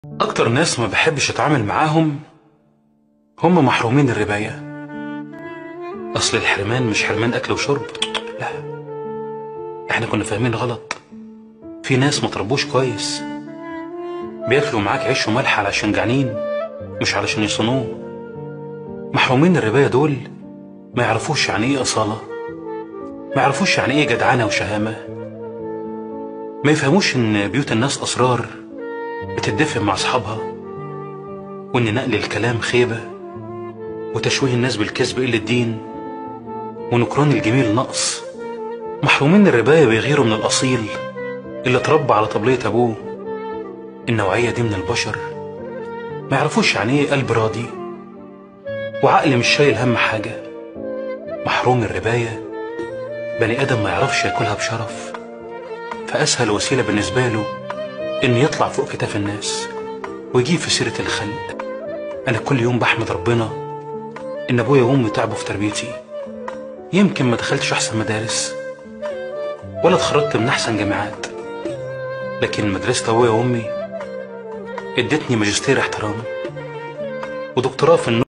أكتر ناس ما بحبش أتعامل معاهم هم محرومين الرباية أصل الحرمان مش حرمان أكل وشرب لا إحنا كنا فاهمين غلط في ناس ما تربوش كويس بياكلوا معاك عيش وملح علشان جعانين مش علشان يصونوه محرومين الرباية دول ما يعرفوش يعني إيه أصالة ما يعرفوش يعني إيه جدعنة وشهامة ما يفهموش إن بيوت الناس أسرار بتدفن مع أصحابها وإن نقل الكلام خيبة وتشويه الناس بالكذب قلة الدين ونكران الجميل نقص محرومين الرباية بيغيروا من الأصيل اللي اتربى على طبلية أبوه النوعية دي من البشر ما يعرفوش يعني إيه قلب راضي وعقل مش شايل هم حاجة محروم الرباية بني آدم ما يعرفش ياكلها بشرف فأسهل وسيلة بالنسبة له إنه يطلع فوق كتاف الناس ويجيب في سيرة الخلق أنا كل يوم بحمد ربنا إن أبويا وأمي تعبوا في تربيتي يمكن ما دخلتش أحسن مدارس ولا اتخرجت من أحسن جامعات لكن مدرسة أبويا وأمي ادتني ماجستير احترام ودكتوراه في النور